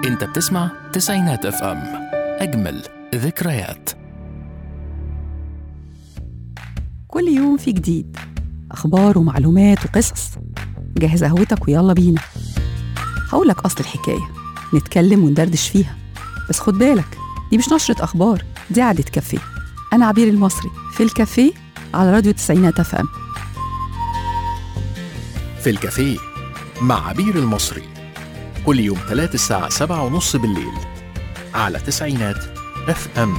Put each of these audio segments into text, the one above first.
انت بتسمع تسعينات اف ام اجمل ذكريات كل يوم في جديد أخبار ومعلومات وقصص جهز قهوتك ويلا بينا هقولك أصل الحكاية نتكلم وندردش فيها بس خد بالك دي مش نشرة أخبار دي قعدة كافيه أنا عبير المصري في الكافيه على راديو تسعينات أف أم في الكافيه مع عبير المصري كل يوم ثلاث الساعة سبعة ونص بالليل على تسعينات اف ام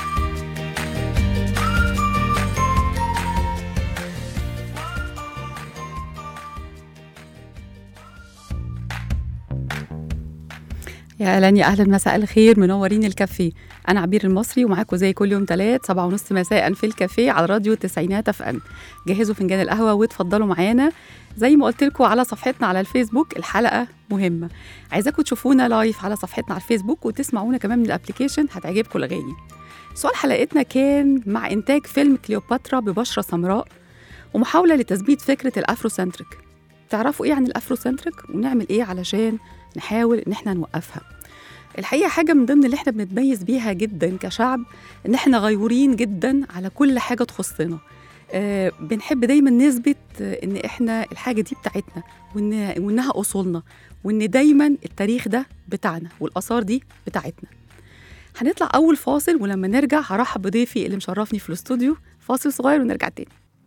يا اهلا يا اهلا مساء الخير منورين الكافيه انا عبير المصري ومعاكم زي كل يوم تلات سبعة ونص مساء في الكافيه على راديو التسعينات اف ام جهزوا فنجان القهوه واتفضلوا معانا زي ما قلت لكم على صفحتنا على الفيسبوك الحلقه مهمه عايزاكم تشوفونا لايف على صفحتنا على الفيسبوك وتسمعونا كمان من الابلكيشن هتعجبكم الاغاني سؤال حلقتنا كان مع انتاج فيلم كليوباترا ببشره سمراء ومحاوله لتثبيت فكره الافروسنتريك تعرفوا ايه عن الافروسنتريك ونعمل ايه علشان نحاول ان احنا نوقفها الحقيقه حاجه من ضمن اللي احنا بنتميز بيها جدا كشعب ان احنا غيورين جدا على كل حاجه تخصنا آه بنحب دايما نثبت آه، ان احنا الحاجه دي بتاعتنا وان وانها اصولنا وان دايما التاريخ ده بتاعنا والاثار دي بتاعتنا هنطلع اول فاصل ولما نرجع هرحب بضيفي اللي مشرفني في الاستوديو فاصل صغير ونرجع تاني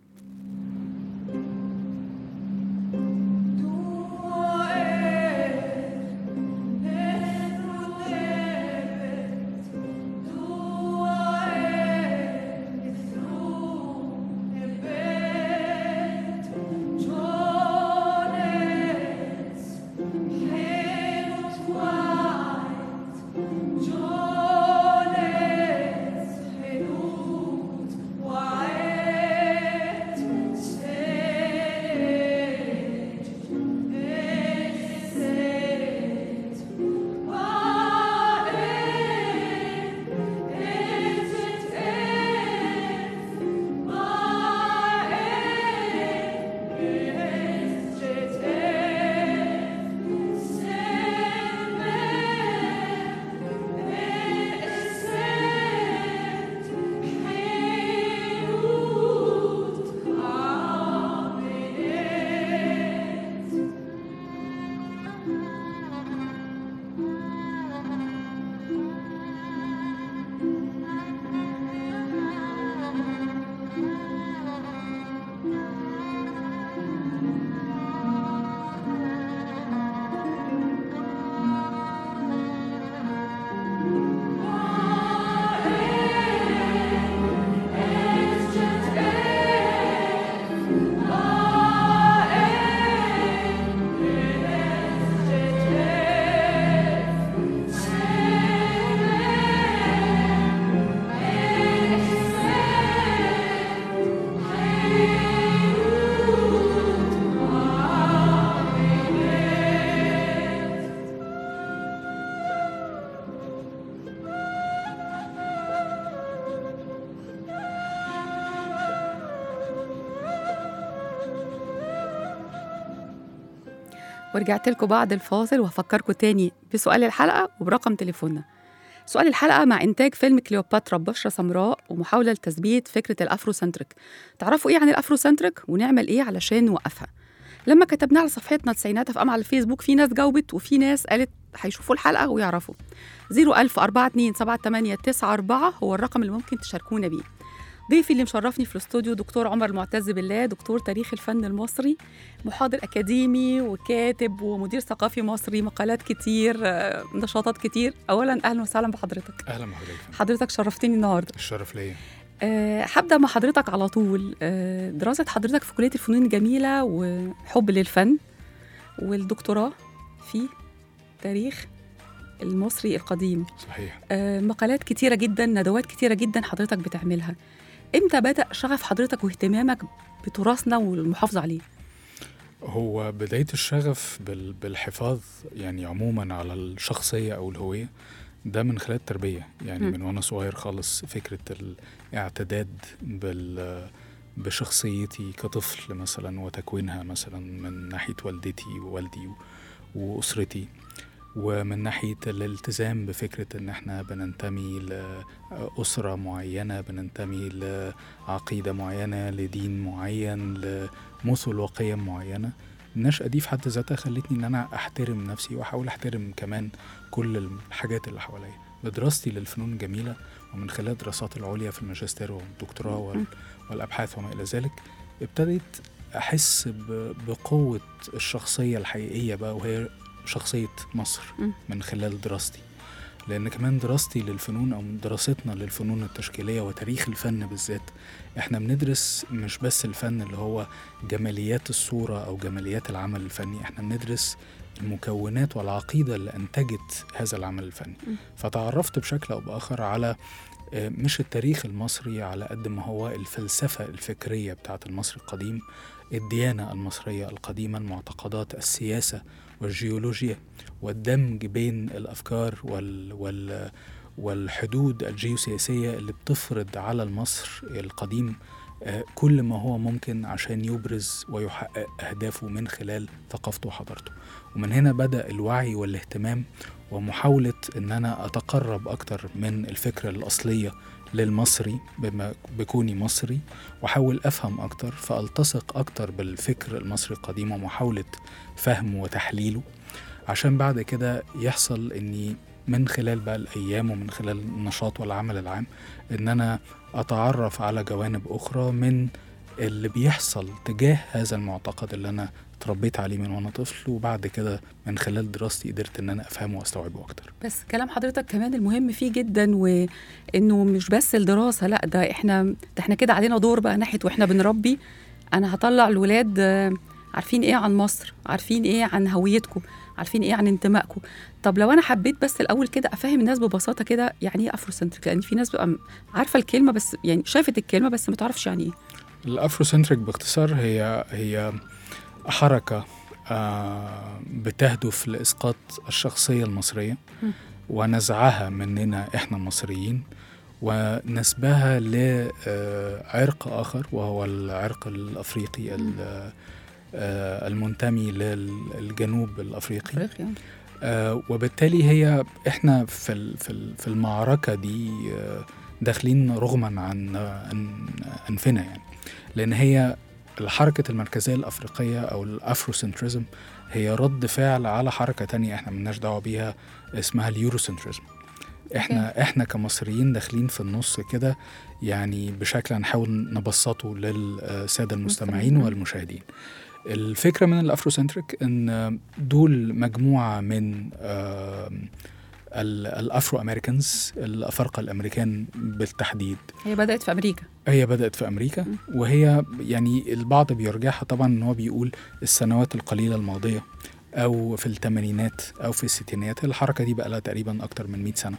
ورجعت لكم بعد الفاصل وهفكركم تاني بسؤال الحلقة وبرقم تليفوننا سؤال الحلقة مع إنتاج فيلم كليوباترا ببشرة سمراء ومحاولة لتثبيت فكرة الأفروسنتريك تعرفوا إيه عن الأفروسنتريك ونعمل إيه علشان نوقفها لما كتبناه على صفحتنا تسعينات اف ام على الفيسبوك في ناس جاوبت وفي ناس قالت هيشوفوا الحلقة ويعرفوا 01000 42 78 94 هو الرقم اللي ممكن تشاركونا بيه ضيفي اللي مشرفني في الاستوديو دكتور عمر المعتز بالله دكتور تاريخ الفن المصري محاضر اكاديمي وكاتب ومدير ثقافي مصري مقالات كتير آه، نشاطات كتير اولا اهلا وسهلا بحضرتك اهلا بحضرتك حضرتك شرفتني النهارده الشرف ليا أه هبدا مع حضرتك على طول أه دراسه حضرتك في كليه الفنون الجميله وحب للفن والدكتوراه في تاريخ المصري القديم صحيح أه مقالات كتيره جدا ندوات كتيره جدا حضرتك بتعملها امتى بدا شغف حضرتك واهتمامك بتراثنا والمحافظه عليه هو بداية الشغف بال- بالحفاظ يعني عموما على الشخصية أو الهوية ده من خلال التربية يعني مم. من وأنا صغير خالص فكرة الاعتداد بال بشخصيتي كطفل مثلا وتكوينها مثلا من ناحية والدتي ووالدي و- وأسرتي ومن ناحية الالتزام بفكرة إن إحنا بننتمي لأسرة معينة بننتمي لعقيدة معينة لدين معين لمثل وقيم معينة النشأة دي في حد ذاتها خلتني إن أنا أحترم نفسي وأحاول أحترم كمان كل الحاجات اللي حواليا بدراستي للفنون الجميلة ومن خلال دراساتي العليا في الماجستير والدكتوراه وال- والأبحاث وما إلى ذلك ابتديت أحس ب- بقوة الشخصية الحقيقية بقى وهي شخصية مصر مم. من خلال دراستي لأن كمان دراستي للفنون أو دراستنا للفنون التشكيلية وتاريخ الفن بالذات إحنا بندرس مش بس الفن اللي هو جماليات الصورة أو جماليات العمل الفني إحنا بندرس المكونات والعقيدة اللي أنتجت هذا العمل الفني مم. فتعرفت بشكل أو بآخر على آه، مش التاريخ المصري على قد ما هو الفلسفة الفكرية بتاعت المصري القديم الديانة المصرية القديمة المعتقدات السياسة والجيولوجيا والدمج بين الأفكار وال وال والحدود الجيوسياسية اللي بتفرض على المصر القديم آه، كل ما هو ممكن عشان يبرز ويحقق أهدافه من خلال ثقافته وحضارته ومن هنا بدأ الوعي والاهتمام ومحاولة أن أنا أتقرب أكتر من الفكرة الأصلية للمصري بما بكوني مصري وأحاول أفهم أكتر فألتصق أكتر بالفكر المصري القديم ومحاولة فهمه وتحليله عشان بعد كده يحصل أني من خلال بقى الأيام ومن خلال النشاط والعمل العام إن أنا أتعرف على جوانب أخرى من اللي بيحصل تجاه هذا المعتقد اللي أنا اتربيت عليه من وأنا طفل وبعد كده من خلال دراستي قدرت إن أنا أفهمه وأستوعبه أكتر بس كلام حضرتك كمان المهم فيه جدا وانه مش بس الدراسه لا ده احنا ده احنا كده علينا دور بقى ناحيه واحنا بنربي انا هطلع الولاد آه، عارفين ايه عن مصر عارفين ايه عن هويتكم عارفين ايه عن انتمائكم طب لو انا حبيت بس الاول كده افهم الناس ببساطه كده يعني ايه افروسنتريك لان في ناس بقى م- عارفه الكلمه بس يعني شافت الكلمه بس ما تعرفش يعني ايه الافروسنتريك باختصار هي هي حركة آه، بتهدف لإسقاط الشخصية المصرية م. ونزعها مننا إحنا المصريين ونسبها لعرق آخر وهو العرق الأفريقي ال- آه، المنتمي للجنوب الأفريقي افريقيا آه، وبالتالي هي احنا في ال- في ال- في المعركه دي آه، داخلين رغما عن عن انفنا يعني لان هي الحركه المركزيه الافريقيه او الافروسنتريزم هي رد فعل على حركه تانية احنا ملناش دعوه بيها اسمها اليوروسنتريزم احنا احنا كمصريين داخلين في النص كده يعني بشكل هنحاول نبسطه للساده المستمعين مستمعين. والمشاهدين الفكره من الافروسنتريك ان دول مجموعه من آم، ال- الافرو امريكانز الافارقه الامريكان بالتحديد هي بدات في امريكا هي بدات في امريكا وهي يعني البعض بيرجعها طبعا ان هو بيقول السنوات القليله الماضيه او في الثمانينات او في الستينات الحركه دي بقى لها تقريبا اكتر من 100 سنه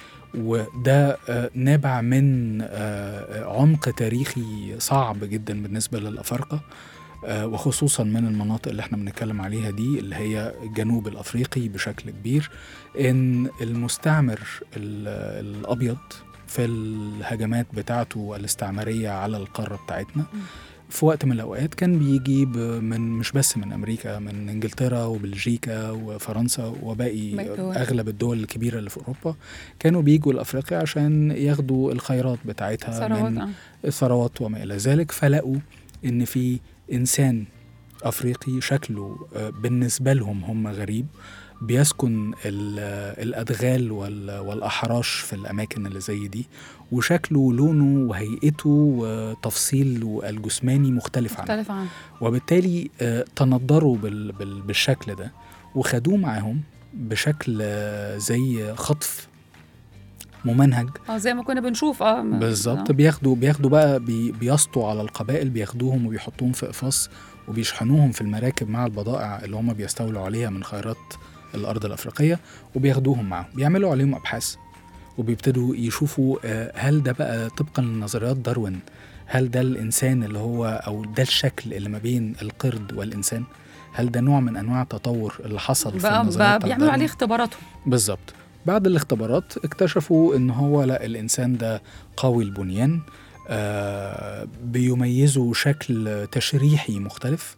وده آه، نابع من آه، عمق تاريخي صعب جدا بالنسبه للافارقه آه، وخصوصا من المناطق اللي احنا بنتكلم عليها دي اللي هي الجنوب الافريقي بشكل كبير ان المستعمر ال- الابيض في الهجمات بتاعته الاستعماريه على القاره بتاعتنا في وقت من الاوقات كان بيجي ب- من مش بس من امريكا من انجلترا وبلجيكا وفرنسا وباقي باقي الدول. اغلب الدول الكبيره اللي في اوروبا كانوا بيجوا لافريقيا عشان ياخدوا الخيرات بتاعتها ثروات من آه. الثروات وما إلى ذلك فلقوا إن في إنسان أفريقي شكله آه، بالنسبة لهم هم غريب بيسكن ال- آه، الأدغال وال- والأحراش في الأماكن اللي زي دي وشكله ولونه وهيئته وتفصيله الجسماني مختلف عنه مختلف عنه وبالتالي آه، تنضروا بال- بال- بالشكل ده وخدوه معاهم بشكل آه، زي خطف ممنهج اه زي ما كنا بنشوف اه ما- بالظبط آه. بياخدوا بياخدوا بقى بي بيسطوا على القبائل بياخدوهم وبيحطوهم في اقفاص وبيشحنوهم في المراكب مع البضائع اللي هم بيستولوا عليها من خيرات الارض الافريقيه وبياخدوهم معاهم بيعملوا عليهم ابحاث وبيبتدوا يشوفوا آه، هل ده بقى طبقا لنظريات داروين هل ده الانسان اللي هو او ده الشكل اللي ما بين القرد والانسان هل ده نوع من انواع التطور اللي حصل في بقى, النظريات بقى بتاعت بيعملوا عليه داروين؟ اختباراتهم بالظبط بعد الاختبارات اكتشفوا ان هو لا الانسان ده قوي البنيان آه، بيميزوا شكل تشريحي مختلف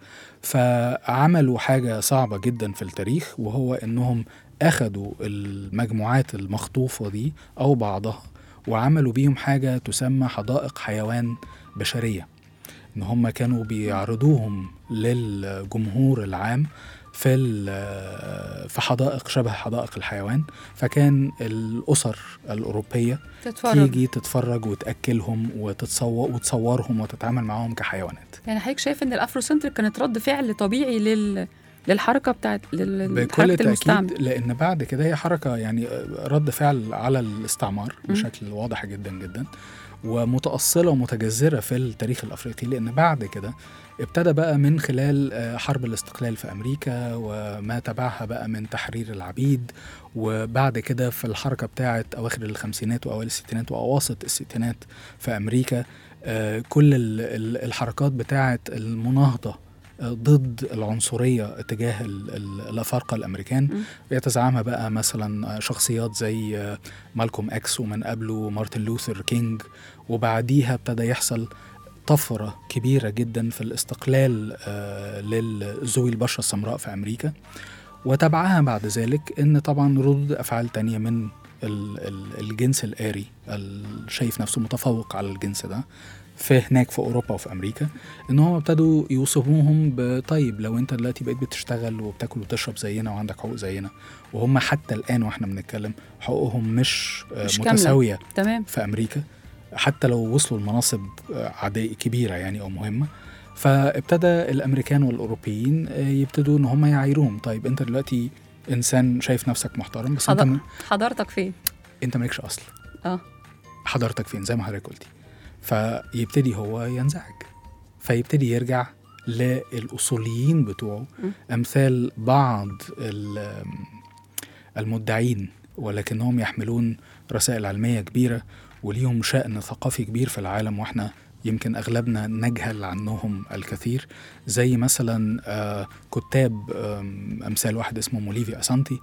فعملوا حاجة صعبة جدا في التاريخ وهو إنهم أخدوا المجموعات المخطوفة دي أو بعضها وعملوا بيهم حاجة تسمى حدائق حيوان بشرية إن هم كانوا بيعرضوهم للجمهور العام في ال- في حدائق شبه حدائق الحيوان فكان الأسر الأوروبية تتفرج تيجي تتفرج وتأكلهم وتتصور وتصورهم وتتعامل معاهم كحيوانات يعني حضرتك شايف ان الافروسنتريك كانت رد فعل طبيعي لل للحركه بتاعت لل- بكل حركه المستعمر تأكيد لأن بعد كده هي حركة يعني رد فعل على الاستعمار م. بشكل واضح جدا جدا ومتأصلة ومتجذرة في التاريخ الأفريقي لأن بعد كده ابتدى بقى من خلال آه، حرب الاستقلال في أمريكا وما تبعها بقى من تحرير العبيد وبعد كده في الحركة بتاعة أواخر الخمسينات وأوائل الستينات وأواسط الستينات في أمريكا آه، كل ال- ال- الحركات بتاعة المناهضة آه، ضد العنصرية تجاه ال- ال- الأفارقة الأمريكان م. يتزعمها بقى مثلا شخصيات زي آه، مالكوم اكس ومن قبله مارتن لوثر كينج وبعديها ابتدى يحصل طفرة كبيرة جدا في الاستقلال آه، لذوي البشرة السمراء في أمريكا وتبعها بعد ذلك إن طبعا ردود أفعال تانية من ال- ال- الجنس الآري ال- شايف نفسه متفوق على الجنس ده في هناك في أوروبا وفي أمريكا إن هم ابتدوا يوصفوهم بطيب لو أنت دلوقتي بقيت بتشتغل وبتاكل وتشرب زينا وعندك حقوق زينا وهم حتى الآن وإحنا بنتكلم حقوقهم مش, آه، مش كاملة. متساوية تمام في امريكا حتى لو وصلوا لمناصب آه، عادية كبيره يعني او مهمه فابتدى الامريكان والاوروبيين آه، يبتدوا ان هم يعايروهم طيب انت دلوقتي انسان شايف نفسك محترم بس انت حضر- م... حضرتك فين انت مالكش اصل اه حضرتك فين زي ما حضرتك قلتي فيبتدي هو ينزعج فيبتدي يرجع للاصوليين بتوعه م. امثال بعض ال- المدعين ولكنهم يحملون رسائل علميه كبيره وليهم شأن ثقافي كبير في العالم واحنا يمكن اغلبنا نجهل عنهم الكثير زي مثلا آه، كتاب آم، امثال واحد اسمه موليفي اسانتي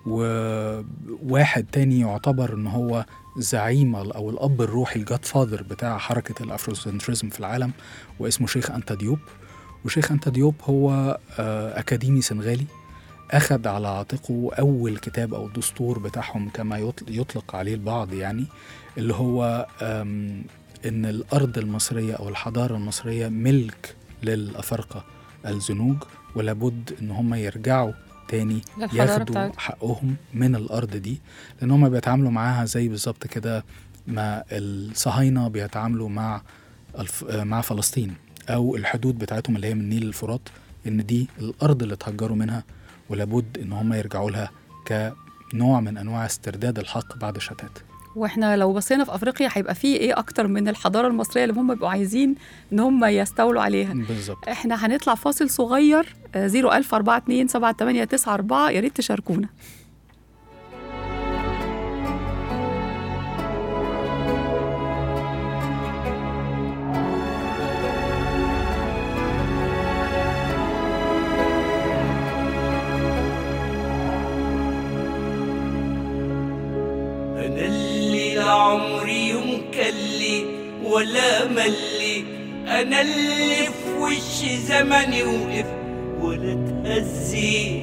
وواحد تاني يعتبر ان هو زعيم او الاب الروحي الجاد فاذر بتاع حركه الافروسنتريزم في العالم واسمه شيخ انتا ديوب وشيخ انتا ديوب هو آه، اكاديمي سنغالي اخذ على عاتقه اول كتاب او الدستور بتاعهم كما يطل- يطلق عليه البعض يعني اللي هو آم، ان الارض المصريه او الحضاره المصريه ملك للافارقه الزنوج ولابد ان هم يرجعوا تاني للحضاره ياخدوا بتاعتهم حقهم من الارض دي لان هم بيتعاملوا معاها زي بالظبط كده ما الصهاينه بيتعاملوا مع الف... آه، مع فلسطين او الحدود بتاعتهم اللي هي من النيل للفرات ان دي الارض اللي اتهجروا منها ولابد ان هم يرجعوا لها كنوع من انواع استرداد الحق بعد الشتات واحنا لو بصينا في افريقيا هيبقى فيه ايه اكتر من الحضاره المصريه اللي هم بيبقوا عايزين ان هم يستولوا عليها بالظبط احنا هنطلع فاصل صغير 01042 7894 يا ريت تشاركونا أنا اللي لا عمري يوم كلي ولا ملي أنا اللي في وش زمني وقف ولا تهزي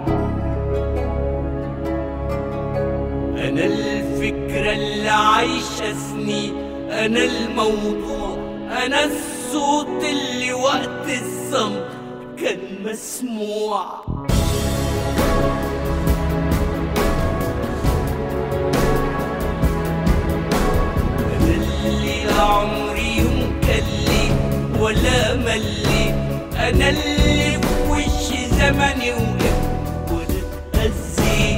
أنا الفكرة اللي عايشة سنين أنا الموضوع أنا الصوت اللي وقت الصمت كان مسموع أنا اللي لا عمري يوم كلي ولا ملي أنا اللي في وش زمني وقف ولا تهزي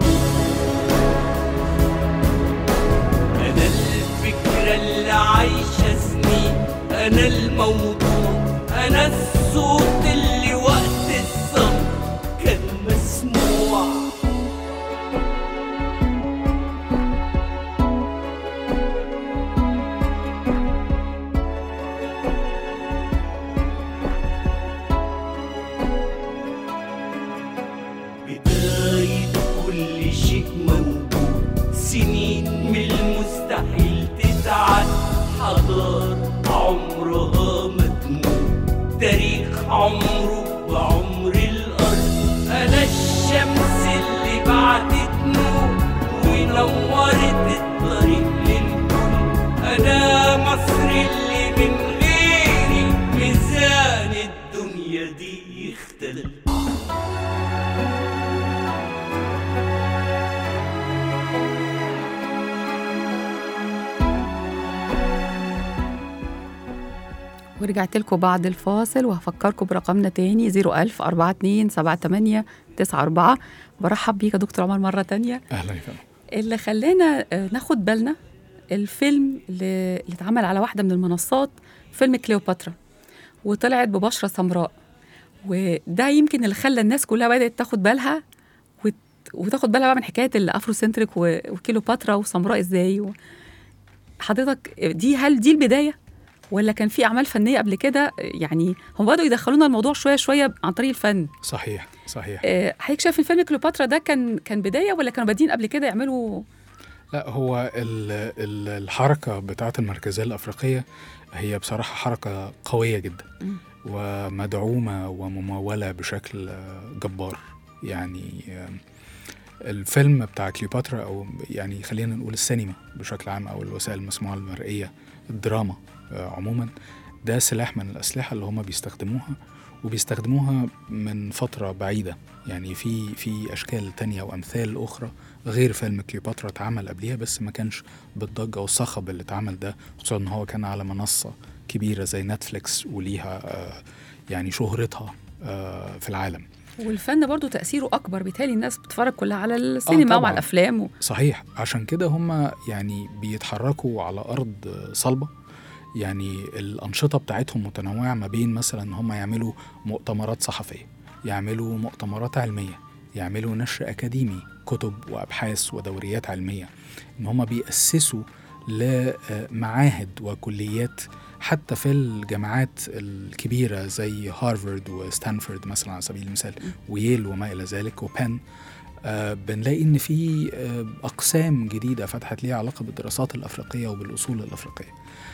أنا الفكرة اللي عايشة سنين أنا الموضوع أنا الصوت اللي وقت الصمت كان مسموع بداية كل شيء موجود سنين من المستحيل تتعد حضارة عمره بعمر الأرض أنا الشمس اللي بعتت نور ونورت الطريق للكل أنا مصر اللي من غيري ميزان الدنيا دي يختلف ورجعت لكم بعد الفاصل وهفكركم برقمنا تاني 01000 42 78 94 برحب بيك يا دكتور عمر مرة تانية اهلا يا فندم اللي خلانا آه، ناخد بالنا الفيلم اللي اللي اتعمل على واحدة من المنصات فيلم كليوباترا وطلعت ببشرة سمراء وده يمكن اللي خلى الناس كلها بدأت تاخد بالها وت... وتاخد بالها بقى من حكاية الأفرو سنتريك و... وكليوباترا وسمراء ازاي و... حضرتك دي هل دي البداية ولا كان في أعمال فنية قبل كده يعني هم بدأوا يدخلونا الموضوع شوية شوية عن طريق الفن صحيح صحيح آه، حضرتك شايف الفيلم كليوباترا ده كان كان بداية ولا كانوا بادئين قبل كده يعملوا لا هو ال ال الحركة بتاعة المركزية الأفريقية هي بصراحة حركة قوية جدا مم. ومدعومة وممولة بشكل آه، جبار يعني آه، الفيلم بتاع كليوباترا أو يعني خلينا نقول السينما بشكل عام أو الوسائل المسموعة المرئية الدراما آه، عموما ده سلاح من الأسلحة اللي هم بيستخدموها وبيستخدموها من فترة بعيدة يعني في في أشكال تانية وأمثال أخرى غير فيلم كليوباترا اتعمل قبليها بس ما كانش بالضجة والصخب اللي اتعمل ده خصوصا ان هو كان على منصة كبيرة زي نتفليكس وليها آه، يعني شهرتها آه، في العالم والفن برضو تأثيره أكبر بالتالي الناس بتتفرج كلها على السينما طبعاً. وعلى الأفلام و... صحيح عشان كده هم يعني بيتحركوا على أرض صلبة يعني الأنشطة بتاعتهم متنوعة ما بين مثلا إن هم يعملوا مؤتمرات صحفية يعملوا مؤتمرات علمية يعملوا نشر أكاديمي كتب وأبحاث ودوريات علمية إن هم بيأسسوا لمعاهد وكليات حتى في الجامعات الكبيرة زي هارفارد وستانفورد مثلا على سبيل المثال وييل وما إلى ذلك وبان آه بنلاقي ان في آه اقسام جديده فتحت ليها علاقه بالدراسات الافريقيه وبالاصول الافريقيه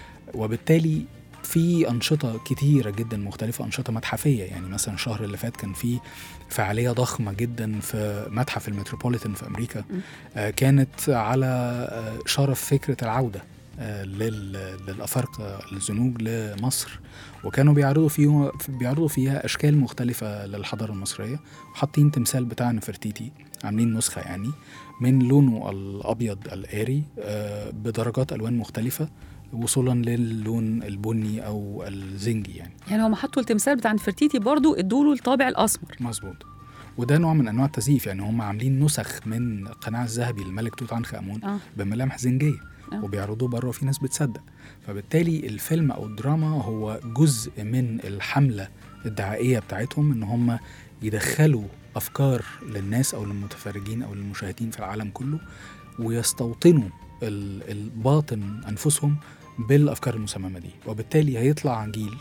وبالتالي في انشطه كتيره جدا مختلفه انشطه متحفيه يعني مثلا الشهر اللي فات كان في فعاليه ضخمه جدا في متحف المتروبوليتان في امريكا آه كانت على آه شرف فكره العوده آه لل- للافارقه الزنوج لمصر وكانوا بيعرضوا فيه بيعرضوا فيها اشكال مختلفه للحضاره المصريه وحاطين تمثال بتاع نفرتيتي عاملين نسخه يعني من لونه الابيض القاري آه، بدرجات الوان مختلفه وصولا للون البني او الزنجي يعني يعني هم حطوا التمثال بتاع نفرتيتي برضو ادوا له الطابع الأسمر مظبوط وده نوع من انواع التزييف يعني هم عاملين نسخ من القناع الذهبي للملك توت عنخ امون آه. بملامح زنجيه آه. وبيعرضوه بره وفي ناس بتصدق فبالتالي الفيلم او الدراما هو جزء من الحمله الدعائيه بتاعتهم ان هم يدخلوا افكار للناس او للمتفرجين او للمشاهدين في العالم كله ويستوطنوا ال- الباطن انفسهم بالافكار المسممه دي وبالتالي هيطلع جيل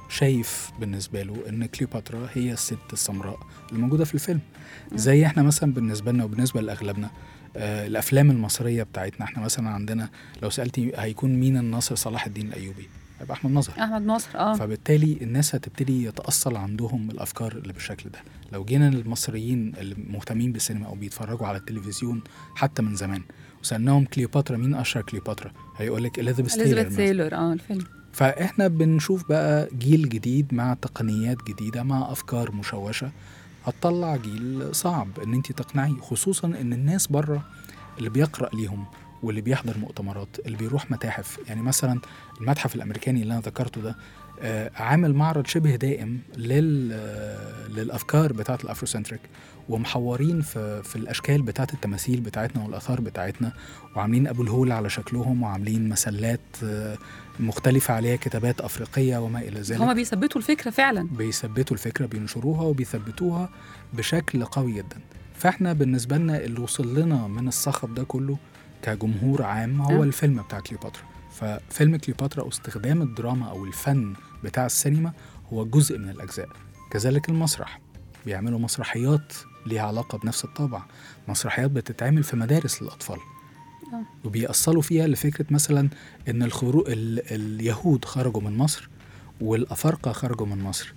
شايف بالنسبه له ان كليوباترا هي الست السمراء اللي موجوده في الفيلم زي احنا مثلا بالنسبه لنا وبالنسبه لاغلبنا آه الافلام المصريه بتاعتنا احنا مثلا عندنا لو سالتي هيكون مين الناصر صلاح الدين الايوبي هيبقى احمد ناصر أحمد ناصر اه فبالتالي الناس هتبتدي يتأصل عندهم الأفكار اللي بالشكل ده لو جينا للمصريين اللي مهتمين بالسينما أو بيتفرجوا على التلفزيون حتى من زمان وسألناهم كليوباترا مين أشهر كليوباترا هيقول لك إليزابيث تايلر اليزابيث مثلاً. سيلور اه الفيلم فإحنا بنشوف بقى جيل جديد مع تقنيات جديدة مع أفكار مشوشة هتطلع جيل صعب إن أنت تقنعيه خصوصا إن الناس بره اللي بيقرأ ليهم واللي بيحضر مؤتمرات اللي بيروح متاحف يعني مثلا المتحف الأمريكاني اللي أنا ذكرته ده آه، عامل معرض شبه دائم لل آه، للافكار بتاعه الافروسنتريك ومحورين في في الاشكال بتاعه التماثيل بتاعتنا والاثار بتاعتنا وعاملين ابو الهول على شكلهم وعاملين مسلات آه، مختلفه عليها كتابات افريقيه وما الى ذلك هما بيثبتوا الفكرة فعلا بيثبتوا الفكره بينشروها وبيثبتوها بشكل قوي جدا فاحنا بالنسبه لنا اللي وصل لنا من الصخب ده كله كجمهور عام هو آه. الفيلم بتاع كليوباترا ففيلم كليوباترا واستخدام الدراما او الفن بتاع السينما هو جزء من الاجزاء كذلك المسرح بيعملوا مسرحيات ليها علاقه بنفس الطابع مسرحيات بتتعمل في مدارس للاطفال آه. وبيأصلوا فيها لفكره مثلا ان الخرو... ال... اليهود خرجوا من مصر والافارقه خرجوا من مصر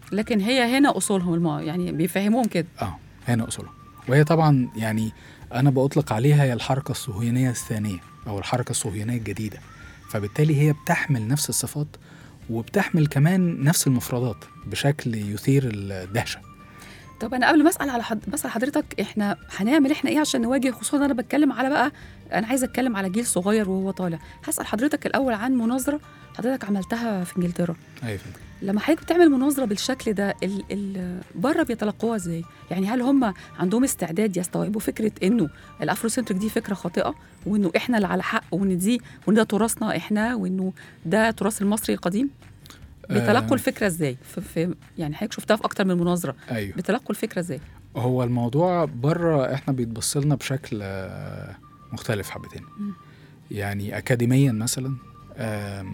لكن هي هنا اصولهم الم... يعني بيفهموهم كده اه هنا اصولها وهي طبعا يعني انا بأطلق عليها هي الحركه الصهيونيه الثانيه او الحركه الصهيونيه الجديده فبالتالي هي بتحمل نفس الصفات وبتحمل كمان نفس المفردات بشكل يثير الدهشه طب انا قبل ما اسال على حد... بسال حضرتك احنا هنعمل احنا ايه عشان نواجه خصوصا انا بتكلم على بقى انا عايزه اتكلم على جيل صغير وهو طالع هسال حضرتك الاول عن مناظره حضرتك عملتها في انجلترا ايوه فندم. لما حضرتك بتعمل مناظره بالشكل ده ال... ال... بره بيتلقوها ازاي يعني هل هم عندهم استعداد يستوعبوا فكره انه الافروسنتريك دي فكره خاطئه وانه احنا اللي على حق وان دي وان ده تراثنا احنا وانه ده تراث المصري القديم بيتلقوا آه. الفكره ازاي في... في يعني حضرتك شفتها في اكتر من مناظره ايوه بيتلقوا الفكره ازاي هو الموضوع بره احنا بيتبص لنا بشكل آه، مختلف حبتين مم. يعني اكاديميا مثلا آم،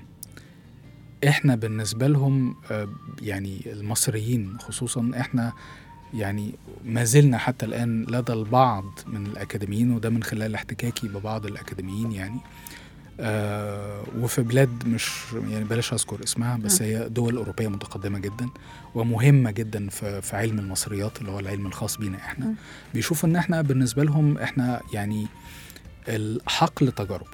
احنا بالنسبه لهم آه، يعني المصريين خصوصا احنا يعني ما زلنا حتى الان لدى البعض من الاكاديميين وده من خلال احتكاكي ببعض الاكاديميين يعني آه وفي بلاد مش يعني بلاش اذكر اسمها بس مم. هي دول اوروبيه متقدمه جدا ومهمه جدا في, في علم المصريات اللي هو العلم الخاص بينا احنا مم. بيشوفوا ان احنا بالنسبه لهم احنا يعني الحقل تجارب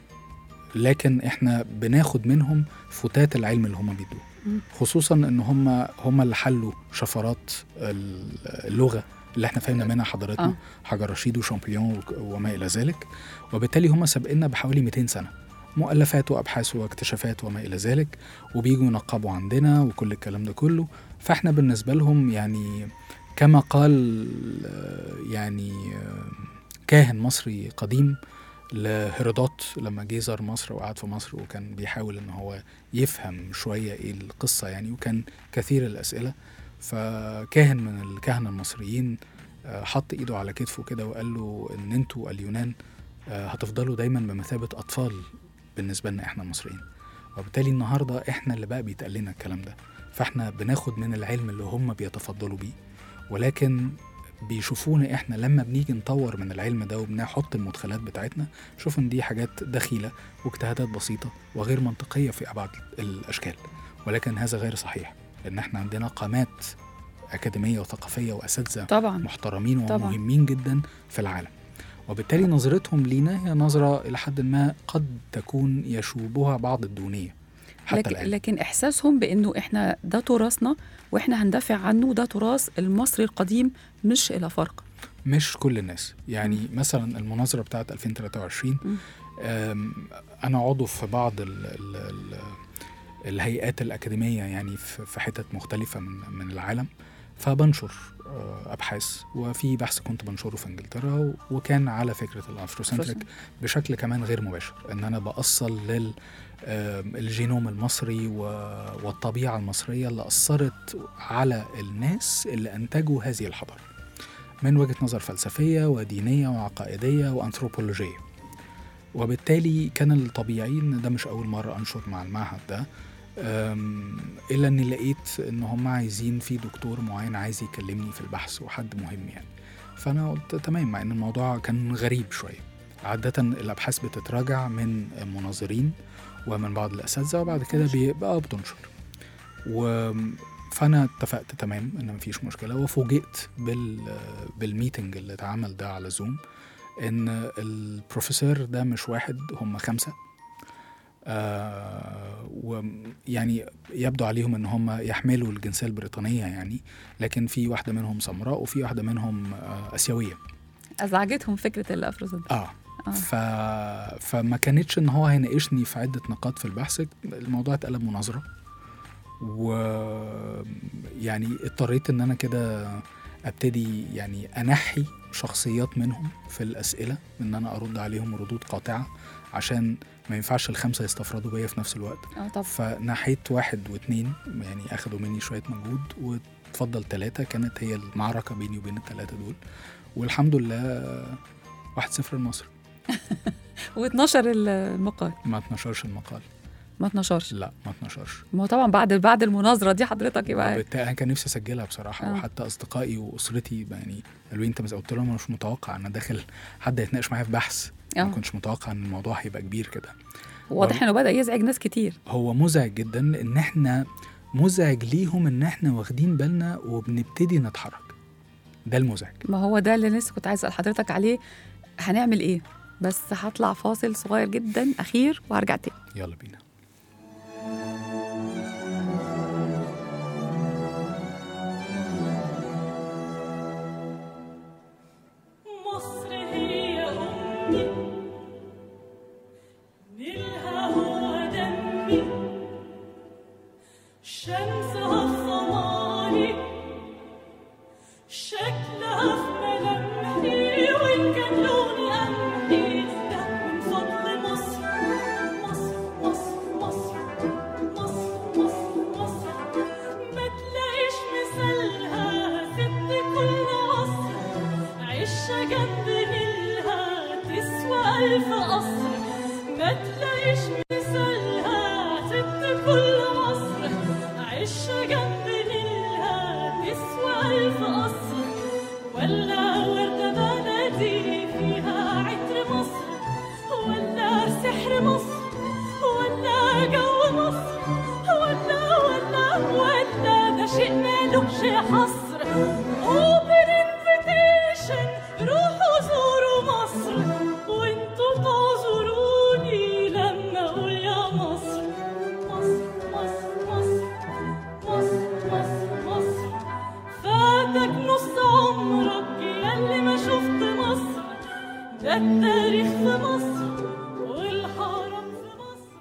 لكن احنا بناخد منهم فتات العلم اللي هم بيدوه مم. خصوصا ان هم هم اللي حلوا شفرات ال- اللغه اللي احنا فهمنا منها حضرتنا آه. حجر رشيد وشامبليون وك- وما الى ذلك وبالتالي هم سابقنا بحوالي 200 سنه مؤلفات وابحاث واكتشافات وما الى ذلك وبيجوا ينقبوا عندنا وكل الكلام ده كله فاحنا بالنسبه لهم يعني كما قال آه، يعني آه، كاهن مصري قديم لهيرودوت لما جه زار مصر وقعد في مصر وكان بيحاول ان هو يفهم شويه ايه القصه يعني وكان كثير الاسئله فكاهن من الكهنه المصريين آه، حط ايده على كتفه كده وقال له ان انتوا اليونان آه، هتفضلوا دايما بمثابه اطفال بالنسبه لنا احنا المصريين وبالتالي النهارده احنا اللي بقى بيتقال لنا الكلام ده فاحنا بناخد من العلم اللي هم بيتفضلوا بيه ولكن بيشوفونا احنا لما بنيجي نطور من العلم ده وبنحط المدخلات بتاعتنا شوف ان دي حاجات دخيله واجتهادات بسيطه وغير منطقيه في ابعد الاشكال ولكن هذا غير صحيح لان احنا عندنا قامات اكاديميه وثقافيه واساتذه طبعا محترمين طبعاً. ومهمين جدا في العالم وبالتالي نظرتهم لينا هي نظرة إلى حد ما قد تكون يشوبها بعض الدونية حتى لكن, الآن لكن احساسهم بانه احنا ده تراثنا واحنا هندافع عنه ده تراث المصري القديم مش الافارقه مش كل الناس يعني مثلا المناظرة بتاعت 2023 مم. أم، أنا عضو في بعض ال ال ال الهيئات الأكاديمية يعني في في حتت مختلفة من من العالم فبنشر آه، أبحاث وفي بحث كنت بنشره في إنجلترا وكان على فكرة الأفروسنتريك بشكل كمان غير مباشر ان انا باصل لل آم، الجينوم المصري و- والطبيعه المصريه اللي اثرت على الناس اللي انتجوا هذه الحضاره من وجهه نظر فلسفيه ودينيه وعقائديه وانثروبولوجيه وبالتالي كان الطبيعي ان ده مش اول مره انشر مع المعهد ده أم، الا اني لقيت ان هم عايزين في دكتور معين عايز يكلمني في البحث وحد مهم يعني فانا قلت تمام مع ان الموضوع كان غريب شويه عادة الأبحاث بتتراجع من مناظرين ومن بعض الأساتذة وبعد كده بيبقى بتنشر و فأنا اتفقت تمام إن مفيش مشكلة وفوجئت بال بالميتنج اللي اتعمل ده على زوم إن البروفيسور ده مش واحد هم خمسة آه ويعني يبدو عليهم ان هم يحملوا الجنسيه البريطانيه يعني لكن في واحده منهم سمراء وفي واحده منهم آه اسيويه ازعجتهم فكره الافروسنتريك اه آه. ف... فما كانتش ان هو هيناقشني في عده نقاط في البحث الموضوع اتقلب مناظره و يعني اضطريت ان انا كده ابتدي يعني انحي شخصيات منهم في الاسئله ان انا ارد عليهم ردود قاطعه عشان ما ينفعش الخمسه يستفردوا بيا في نفس الوقت اه طب فنحيت واحد واثنين يعني اخدوا مني شويه مجهود واتفضل ثلاثه كانت هي المعركه بيني وبين الثلاثه دول والحمد لله واحد صفر لمصر و12 المقال ما اتنشرش المقال ما اتنشرش لا ما اتنشرش ما هو طبعا بعد بعد المناظره دي حضرتك يبقى وبالتالي انا كان نفسي اسجلها بصراحه آه. وحتى اصدقائي واسرتي يعني قالوا لي انت مش قلت لهم انا مش متوقع انا داخل حد يتناقش معايا في بحث آه. ما كنتش متوقع ان الموضوع هيبقى كبير كده واضح انه بدا يزعج ناس كتير هو مزعج جدا ان احنا مزعج ليهم ان احنا واخدين بالنا وبنبتدي نتحرك ده المزعج ما هو ده اللي لسه كنت عايز اسال حضرتك عليه هنعمل ايه بس هطلع فاصل صغير جدا اخير وهرجع تاني يلا بينا مصر هي أمي نيلها هو دمي شمسها في ضماني شكلها في ملامحي وإن كان لوني قمحي ده من فضل مصر مصر مصر مصر مصر مصر مصر ما تلاقيش مثالها ست كل عصر عشة جنب نيلها تسوى ألف قصر ما تلاقيش مثالها ست كل عصر عشة جنب نيلها تسوى ألف قصر ولا وردة بلدي فيها عطر مصر ولا سحر مصر ولا جو مصر ولا ولا ولا ده شيء مالوش حصر open invitation روحوا زوروا مصر وانتوا تعذروني لما اقول يا مصر مصر مصر مصر مصر مصر مصر فاتك نص عمرك ياللي ما شفت مصر ده التاريخ في مصر والحرم في مصر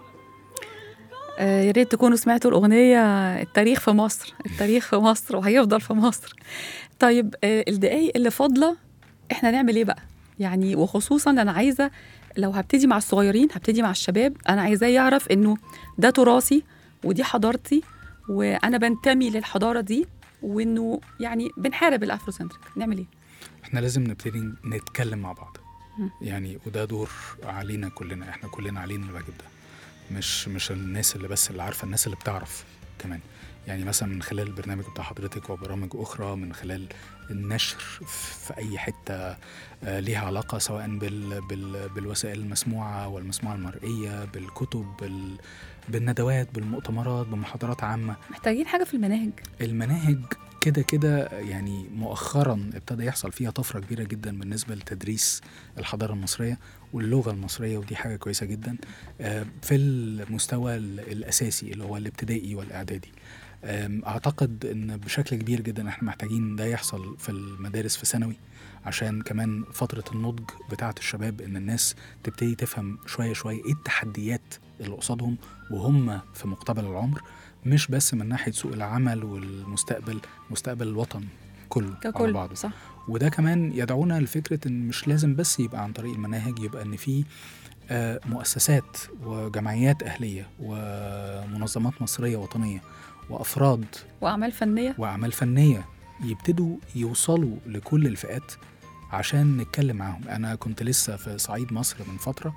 آه، يا ريت تكونوا سمعتوا الأغنية التاريخ في مصر التاريخ في مصر وهيفضل في مصر طيب آه، الدقايق اللي فاضلة احنا نعمل ايه بقى يعني وخصوصا انا عايزة لو هبتدي مع الصغيرين هبتدي مع الشباب انا عايزاه يعرف انه ده تراثي ودي حضارتي وانا بنتمي للحضارة دي وانه يعني بنحارب الافروسنتريك نعمل ايه احنا لازم نبتدي نتكلم مع بعض مم. يعني وده دور علينا كلنا احنا كلنا علينا الواجب ده مش مش الناس اللي بس اللي عارفه الناس اللي بتعرف كمان يعني مثلا من خلال البرنامج بتاع حضرتك وبرامج اخرى من خلال النشر في اي حته آه، ليها علاقه سواء بال بال بالوسائل المسموعه والمسموعه المرئيه بالكتب بال بالندوات بالمؤتمرات بمحاضرات عامه محتاجين حاجة في المناهج المناهج كده كده يعني مؤخرا ابتدى يحصل فيها طفره كبيره جدا بالنسبه لتدريس الحضاره المصريه واللغه المصريه ودي حاجه كويسه جدا آه، في المستوى ال- الاساسي اللي هو الابتدائي والاعدادي آم، اعتقد ان بشكل كبير جدا احنا محتاجين ده يحصل في المدارس في ثانوي عشان كمان فتره النضج بتاعه الشباب ان الناس تبتدي تفهم شويه شويه ايه التحديات اللي قصادهم وهم في مقتبل العمر مش بس من ناحيه سوق العمل والمستقبل مستقبل الوطن كله على ككل بعضه صح وده كمان يدعونا لفكره ان مش لازم بس يبقى عن طريق المناهج يبقى ان في آه، مؤسسات وجمعيات اهليه ومنظمات مصريه وطنيه وافراد وأعمال فنية واعمال فنيه يبتدوا يوصلوا لكل الفئات عشان نتكلم معاهم انا كنت لسه في صعيد مصر من فتره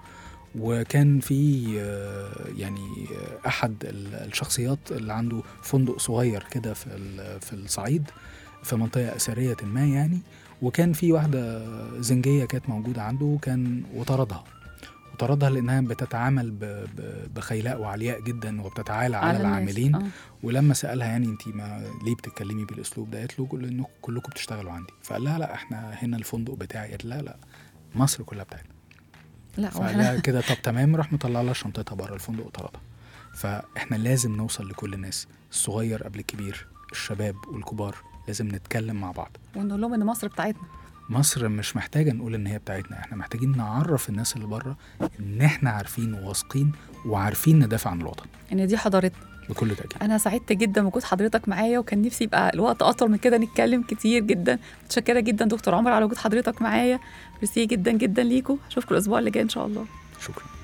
وكان في آه، يعني آه، احد ال- الشخصيات اللي عنده فندق صغير كده في ال- في الصعيد في منطقه اثريه ما يعني وكان في واحده زنجيه كانت موجوده عنده وكان وطردها وطردها لانها بتتعامل ب- ب- بخيلاء وعلياء جدا وبتتعالى على, الناس. العاملين آه. ولما سالها يعني انت ما ليه بتتكلمي بالاسلوب ده قالت له كل انكم كلكم بتشتغلوا عندي فقال لها لا احنا هنا الفندق بتاعي قالت لا لا مصر كلها بتاعتنا لا فقال واحنا لها كده طب تمام راح مطلع لها شنطتها بره الفندق وطردها فاحنا لازم نوصل لكل الناس الصغير قبل الكبير الشباب والكبار لازم نتكلم مع بعض ونقول لهم ان مصر بتاعتنا مصر مش محتاجة نقول إن هي بتاعتنا إحنا محتاجين نعرف الناس اللي بره إن إحنا عارفين وواثقين وعارفين ندافع عن الوطن ان دي حضارتنا بكل تأكيد انا سعدت جدا بوجود حضرتك معايا وكان نفسي يبقى الوقت اطول من كده نتكلم كتير جدا متشكره جدا دكتور عمر على وجود حضرتك معايا ميرسي جدا جدا ليكم اشوفكم الاسبوع اللي جاي ان شاء الله شكرا